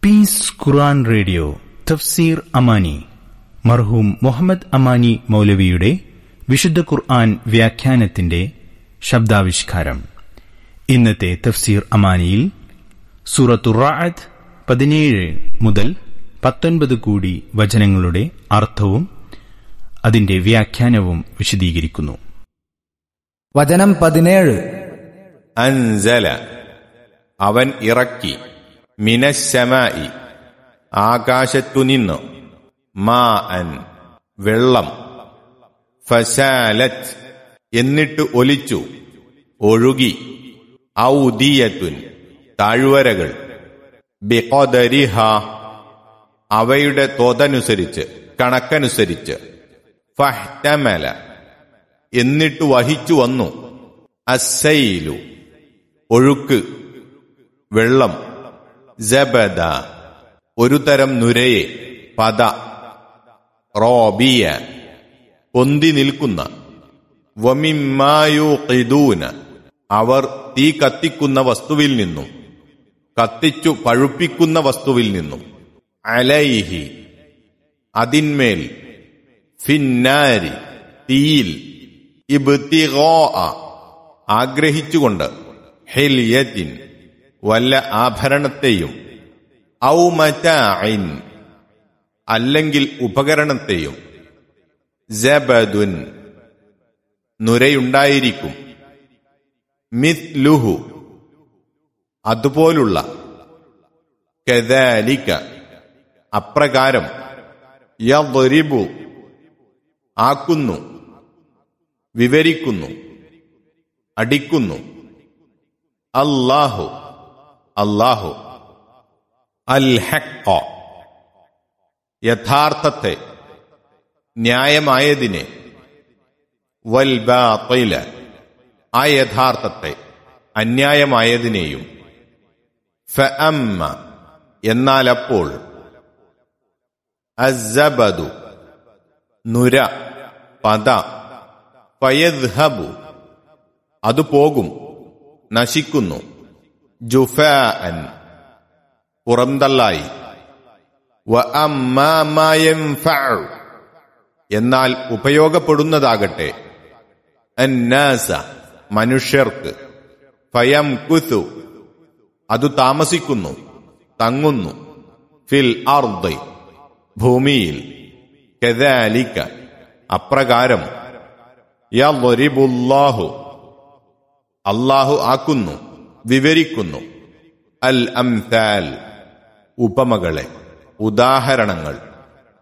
piece ഖുറാൻ radio തഫ്സീർ അമാനി മർഹൂം മുഹമ്മദ് അമാനി മൗലവിയുടെ വിശുദ്ധ ഖുർആൻ വ്യാഖ്യാനത്തിന്റെ ശബ്ദാവിഷ്കാരം ഇന്നത്തെ തഫ്സീർ അമാനിയിൽ സൂറത്തു റാഅത്ത് പതിനേഴ് മുതൽ പത്തൊൻപത് കൂടി വചനങ്ങളുടെ അർത്ഥവും അതിന്റെ വ്യാഖ്യാനവും വിശദീകരിക്കുന്നു വചനം പതിനേഴ് അൻസല അവൻ ഇറക്കി മിനശമായി ആകാശത്തുനിന്ന് മാ അൻ വെള്ളം ഫശാലറ്റ് എന്നിട്ട് ഒലിച്ചു ഒഴുകി ഔദിയത്തുൻ താഴ്വരകൾ ബിഖദരിഹ അവയുടെ തോതനുസരിച്ച് കണക്കനുസരിച്ച് ഫഹ്തമല എന്നിട്ട് വഹിച്ചു വന്നു അസൈലു ഒഴുക്ക് വെള്ളം ജബദ ഒരു തരം നുരയെ പദ റോബിയ പൊന്തി നിൽക്കുന്ന വമിമായുഖിദൂന അവർ തീ കത്തിക്കുന്ന വസ്തുവിൽ നിന്നും കത്തിച്ചു പഴുപ്പിക്കുന്ന വസ്തുവിൽ നിന്നും അലൈഹി അതിന്മേൽ ഫിന്നാരി തീയിൽ ഇബ്തിഗോ ആഗ്രഹിച്ചുകൊണ്ട് ഹെലിയത്തിൻ വല്ല ആഭരണത്തെയും ഔമറ്റൈൻ അല്ലെങ്കിൽ ഉപകരണത്തെയും ജബദുൻ നുരയുണ്ടായിരിക്കും മിത്ലുഹു അതുപോലുള്ള കദാലിക അപ്രകാരം യദ്രിബു ആക്കുന്നു വിവരിക്കുന്നു അടിക്കുന്നു അല്ലാഹു അല്ലാഹു അൽ ഹഖ യഥാർത്ഥത്തെ ന്യായമായതിനെ വൽ ബാത്തില ആ യഥാർത്ഥത്തെ അന്യായമായതിനെയും ഫഅമ്മ എന്നാൽ അപ്പോൾ അസ്സബദു നുര പദ ഫയദ്ഹബു അത് പോകും നശിക്കുന്നു ജുഫാൻ പുറന്തള്ളായി വ അമ്മാ മാ യൻഫഉ എന്നാൽ ഉപയോഗപ്പെടുന്നതാകട്ടെ അന്നാസ മനുഷ്യർക്ക് ഫയം കുതു അത് താമസിക്കുന്നു തങ്ങുന്നു ഫിൽ അർദ് ഭൂമിയിൽ കദാലിക അപ്രകാരം യദ്രിബുല്ലാഹു അല്ലാഹു ആക്കുന്നു വിവരിക്കുന്നു അൽ അംതാൽ ഉപമകളെ ഉദാഹരണങ്ങൾ